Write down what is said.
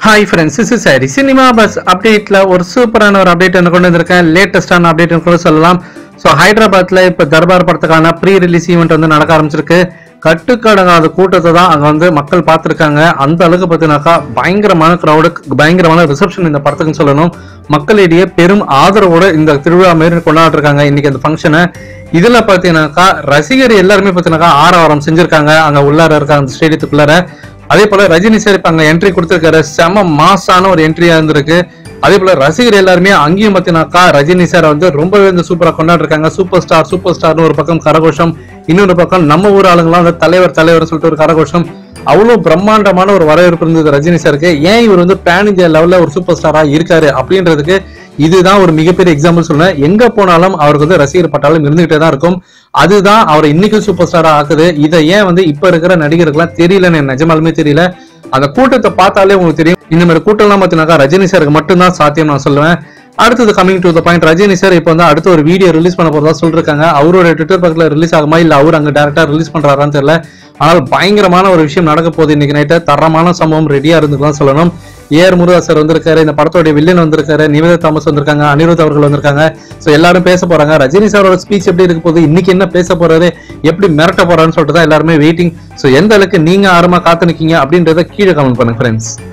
hi friends இஸ் சாரி cinema buzz அப்டேட்ல ஒரு சூப்பரான ஒரு அப்டேட் என்ன கொண்டு வந்திருக்கேன் லேட்டஸ்டான அப்டேட் கூட சொல்லலாம் ஸோ ஹைதராபாத்ல இப்போ தர்பார் படத்துக்கான ப்ரீ ரிலீஸ் ஈவெண்ட் வந்து நடக்க ஆரம்பிச்சிருக்கு கட்டுக்கடங்காத கூட்டத்தை தான் அங்க வந்து மக்கள் பார்த்துருக்காங்க அந்த அளவுக்கு பார்த்தீங்கன்னாக்கா பயங்கரமான க்ரௌடு பயங்கரமான ரிசப்ஷன் இந்த படத்துக்குன்னு சொல்லணும் மக்களிடையே பெரும் ஆதரவோட இந்த திருவிழா மாரி கொண்டாடிருக்காங்க இன்னைக்கு அந்த ஃபங்க்ஷனை இதுல பாத்தீங்கன்னாக்கா ரசிகர் எல்லாருமே பாத்தீங்கன்னாக்கா ஆரவாரம் செஞ்சிருக்காங்க அங்க உள்ளார இருக்க அந்த ஸ்டேடியத்துக்குள்ளார அதே போல ரஜினி சார் இப்ப அங்க என்ட்ரி கொடுத்திருக்காரு செம மாசான ஒரு என்ட்ரியா இருந்திருக்கு அதே போல ரசிகர் எல்லாருமே அங்கேயும் பாத்தீங்கன்னாக்கா ரஜினி சார் வந்து ரொம்பவே வந்து சூப்பரா கொண்டாடிருக்காங்க சூப்பர் ஸ்டார் சூப்பர் ஸ்டார்னு ஒரு பக்கம் கரகோஷம் இன்னொரு பக்கம் நம்ம ஊர் ஆளுங்களாம் வந்து தலைவர் தலைவர் சொல்லிட்டு ஒரு கரகோஷம் அவ்வளவு பிரம்மாண்டமான ஒரு வரவேற்பு இருந்தது ரஜினி சாருக்கு ஏன் இவர் வந்து பேன் இந்தியா லெவல்ல ஒரு சூப்பர் ஸ்டாரா இருக்காரு அப்படின்றதுக்கு இதுதான் ஒரு மிகப்பெரிய எக்ஸாம்பிள் சொல்றேன் எங்க போனாலும் அவருக்கு வந்து ரசிகர் பட்டாலும் இருந்துகிட்டே தான் இருக்கும் அதுதான் அவரை இன்னைக்கு சூப்பர் ஸ்டாரா ஆக்குது இதை ஏன் வந்து இப்ப இருக்கிற நடிகருக்குலாம் தெரியலன்னு எனக்கு நிஜமாலுமே தெரியல அந்த கூட்டத்தை பார்த்தாலே உங்களுக்கு தெரியும் இந்த மாதிரி கூட்டம்லாம் பார்த்தீங்கன்னாக்கா ரஜினி சாருக்கு மட்டும்தான் சாத்தியம் நான் சொல்லுவேன் அடுத்தது coming to the point Rajini sir இப்போ வந்து அடுத்த ஒரு வீடியோ ரிலீஸ் பண்ண போறதா சொல்லிருக்காங்க அவரோட ட்விட்டர் பக்கத்துல ரிலீஸ் ஆகுமா இல்ல அவர் அங்க டேரக்டா ரிலீஸ் பண்றாரான்னு தெரியல ஆனால் பயங்கரமான ஒரு விஷயம் நடக்க போகுது இன்னைக்கு நைட்டு தரமான சம்பவம் ரெடியா இருந்துக்கலாம் சொல்லணும் ஏஆர் முருகா சார் வந்திருக்காரு இந்த படத்தோட வில்லன் வந்திருக்காரு நிவேதா தாமஸ் வந்திருக்காங்க அனிருத் அவர்கள் வந்திருக்காங்க சோ எல்லாரும் பேச போறாங்க ரஜினி சாரோட ஸ்பீச் எப்படி இருக்க போகுது இன்னைக்கு என்ன பேச போறாரு எப்படி மிரட்ட போறாருன்னு சொல்லிட்டு தான் எல்லாருமே வெயிட்டிங் சோ எந்த அளவுக்கு நீங்க ஆரமா காத்து நிக்கீங்க அப்படின்றத கீழே கமெண்ட் பண்ணுங்க ஃப்ரெண்ட்ஸ்